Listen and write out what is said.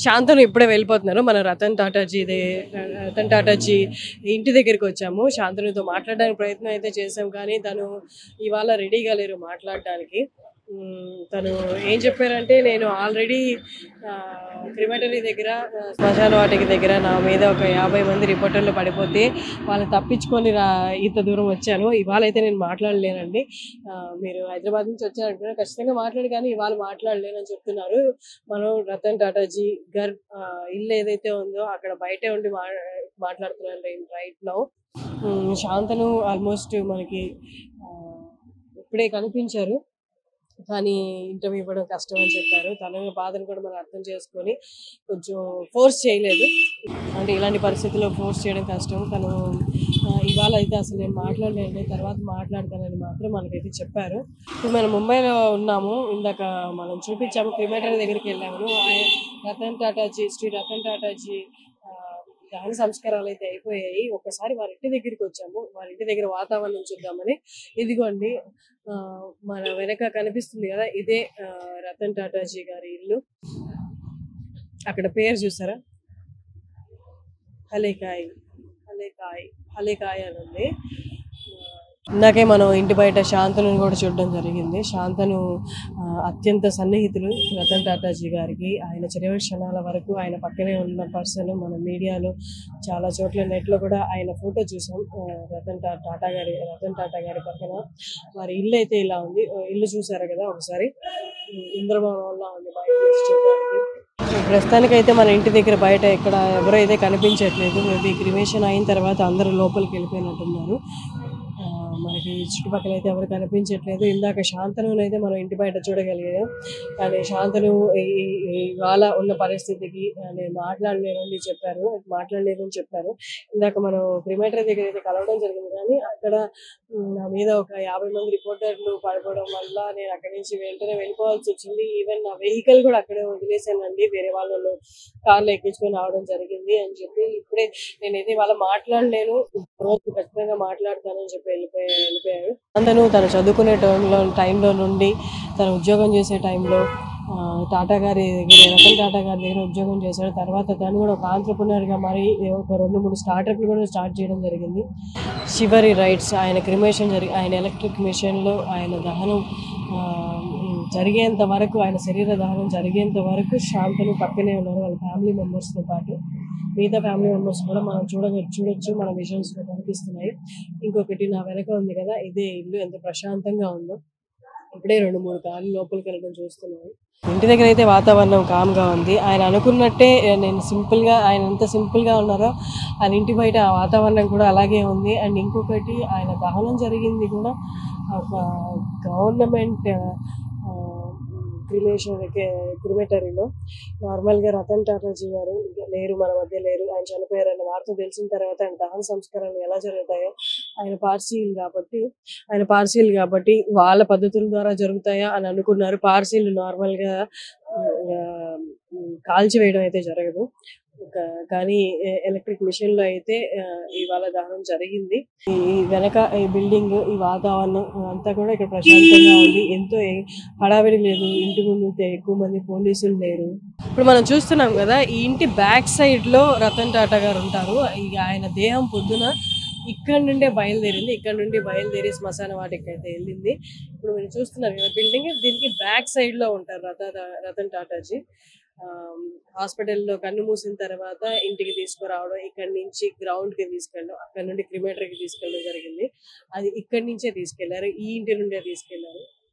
శాంతను ఇప్పుడే వెళ్ళిపోతున్నారు మన రతన్ టాటాజీ రతన్ టాటాజీ ఇంటి దగ్గరికి వచ్చాము శాంతనుతో మాట్లాడడానికి ప్రయత్నం అయితే చేసాం కానీ తను ఇవాళ రెడీగా లేరు మాట్లాడడానికి ఉమ్, తను ఏం చెప్పారంటే నేను ఆల్రెడీ క్రిమటరీ దగ్గర ఆ, శ్మశాన వాటికి దగ్గర నా మీద ఒక యాభై మంది రిపోర్టర్లు పడిపోతే వాళ్ళని తప్పించుకొని రా ఇంత దూరం వచ్చాను ఇవాళ అయితే నేను మాట్లాడలేనండి ఆ, మీరు హైదరాబాద్ నుంచి వచ్చారంటున్నారు ఖచ్చితంగా మాట్లాడు కానీ ఇవాళ మాట్లాడలేనని చెప్తున్నారు మనం రతన్ టాటాజీ గర్ ఆ, ఇల్లు ఏదైతే ఉందో అక్కడ బయటే ఉండి మా మాట్లాడుతున్నాను రైట్ నౌ శాంతను ఆల్మోస్ట్ మనకి ఆ, ఇప్పుడే కనిపించారు కానీ ఇంటర్వ్యూ ఇవ్వడం కష్టం అని చెప్పారు తన బాధను కూడా మనం అర్థం చేసుకొని కొంచెం ఫోర్స్ చేయలేదు అంటే ఇలాంటి పరిస్థితుల్లో ఫోర్స్ చేయడం కష్టం తను ఆ, ఇవాళ అయితే అసలు నేను మాట్లాడలేదు తర్వాత మాట్లాడతానని మాత్రం మనకైతే చెప్పారు ఇప్పుడు మనం ముంబైలో ఉన్నాము ఇందాక మనం చూపించాము క్రిమేటరీ దగ్గరికి వెళ్ళాము ఆయన రతన్ టాటాజీ శ్రీ రతన్ టాటాజీ ఆ, దహన సంస్కారాలు అయితే అయిపోయాయి ఒకసారి వారి ఇంటి దగ్గరికి వచ్చాము వారి ఇంటి దగ్గర వాతావరణం చూద్దామని ఇదిగోండి ఆ, మన వెనక కనిపిస్తుంది కదా ఇదే ఆ, రతన్ టాటాజీ గారి ఇల్లు అక్కడ పేరు చూసారా హలేకాయ్ హలేకాయ్ హలేకాయ్ అని ఉంది ఆ, ఇందాకే మనం ఇంటి బయట శాంతను కూడా చూడడం జరిగింది శాంతను ఆ, అత్యంత సన్నిహితులు రతన్ టాటాజీ గారికి ఆయన చివరి క్షణాల వరకు ఆయన పక్కనే ఉన్న పర్సన్ మన మీడియాలో చాలా చోట్ల నెట్లో కూడా ఆయన ఫోటో చూసాం ఆ, రతన్ టా టాటా గారి రతన్ టాటా గారి పక్కన వారి ఇల్లు అయితే ఇలా ఉంది ఆ, ఇల్లు చూసారు కదా ఒకసారి ఉమ్, ఇంద్రభవనంలా ఉంది బయట నుంచి చూడడానికి సో ప్రస్తుతానికి అయితే మన ఇంటి దగ్గర బయట ఎక్కడ ఎవరైతే కనిపించట్లేదు మేబీ క్రిమేషన్ అయిన తర్వాత అందరూ లోపలికి వెళ్ళిపోయినట్టున్నారు ఆ, మనకి చుట్టుపక్కల అయితే ఎవరు కనిపించట్లేదు ఇందాక శాంతను అయితే మనం ఇంటి బయట చూడగలిగాం కానీ శాంతను ఈ- ఈ- ఈ ఇవాళ ఉన్న పరిస్థితికి ఆ, నేను మాట్లాడలేనని చెప్పారు మాట్లాడలేదని చెప్పారు ఇందాక మనం క్రిమేటరీ దగ్గర అయితే కలవడం జరిగింది కానీ అక్కడ ఉమ్, నా మీద ఒక యాభై మంది రిపోర్టర్లు పడిపోవడం వల్ల నేను అక్కడి నుంచి వెంటనే వెళ్ళిపోవాల్సి వచ్చింది ఈవెన్ నా వెహికల్ కూడా అక్కడే వదిలేసానండి వేరే వాళ్ళను కార్లో ఎక్కించుకొని రావడం జరిగింది అని చెప్పి ఇప్పుడే నేను ఇది వాళ్ళ మాట్లాడలేను రోజు ఖచ్చితంగా మాట్లాడతానని చెప్పి వెళ్ళిపోయి వెళ్ళిపోయాడు అందరూ తను చదువుకునే టైంలో టైంలో నుండి తను ఉద్యోగం చేసే టైంలో ఆ, టాటా గారి దగ్గర రతన్ టాటా గారి దగ్గర ఉద్యోగం చేశాడు తర్వాత తను కూడా ఒక entrepreneur గా మరి ఒక రెండు మూడు స్టార్టప్లు కూడా స్టార్ట్ చేయడం జరిగింది చివరి రైట్స్ ఆయన క్రిమేషన్ జరిగి ఆయన ఎలక్ట్రిక్ మిషన్లో ఆయన దహనం ఆ, ఉమ్, జరిగేంత వరకు ఆయన శరీర దహనం జరిగేంత వరకు శాంతను పక్కనే ఉన్నారు వాళ్ళ ఫ్యామిలీ మెంబర్స్తో పాటు మిగతా ఫ్యామిలీ మెంబర్స్ కూడా మనం చూడ చూడొచ్చు మన విజన్స్లో కనిపిస్తున్నాయి ఇంకొకటి నా వెనక ఉంది కదా ఇదే ఇల్లు ఎంత ప్రశాంతంగా ఉందో ఇప్పుడే రెండు మూడు కార్లు లోపలికి వెళ్ళడం చూస్తున్నాను ఇంటి దగ్గర అయితే వాతావరణం కామ్ గా ఉంది ఆయన అనుకున్నట్టే ఏ, నేను సింపుల్ గా ఆయన ఎంత సింపుల్ గా ఉన్నారో ఆయన ఇంటి బయట ఆ వాతావరణం కూడా అలాగే ఉంది అండ్ ఇంకొకటి ఆయన దహనం జరిగింది కూడా ఒక గవర్నమెంట్ క్రిమేషన్ క్రిమేటరీలో నార్మల్గా రతన్ టాటాజీ గారు ఇంకా లేరు మన మధ్య లేరు ఆయన చనిపోయారన్న వార్త తెలిసిన తర్వాత ఆయన దహన సంస్కారాలు ఎలా జరుగుతాయో ఆయన పార్సీలు కాబట్టి ఆయన పార్సీలు కాబట్టి వాళ్ళ పద్ధతుల ద్వారా జరుగుతాయా అని అనుకున్నారు పార్సీలు నార్మల్ గా ఆ, కాల్చివేయడం అయితే జరగదు కా- కానీ ఎలక్ట్రిక్ మిషన్ లో అయితే ఆ, ఇవాళ దహనం జరిగింది ఈ వెనక ఈ బిల్డింగ్ ఈ వాతావరణం అంతా కూడా ఇక్కడ ప్రశాంతంగా ఉంది ఎంతో ఏ- హడావిడి లేదు ఇంటి ముందు అయితే ఎక్కువ మంది పోలీసులు లేరు ఇప్పుడు మనం చూస్తున్నాం కదా ఈ ఇంటి బ్యాక్ సైడ్ లో రతన్ టాటా గారు ఉంటారు ఇక ఆయన దేహం పొద్దున ఇక్కడ నుండే బయలుదేరింది ఇక్కడ నుండి బయలుదేరి శ్మశాన వాటికి అయితే వెళ్ళింది ఇప్పుడు మీరు చూస్తున్నారు కదా బిల్డింగ్ దీనికి బ్యాక్ సైడ్ లో ఉంటారు రత రతన్ టాటాజీ హాస్పిటల్లో కన్ను మూసిన తర్వాత ఇంటికి తీసుకురావడం ఇక్కడ నుంచి గ్రౌండ్ కి తీసుకెళ్ళడం అక్కడ నుండి క్రిమేటరీకి తీసుకెళ్ళడం జరిగింది అది ఇక్కడి నుంచే తీసుకెళ్లారు ఈ ఇంటి నుండే తీసుకెళ్లారు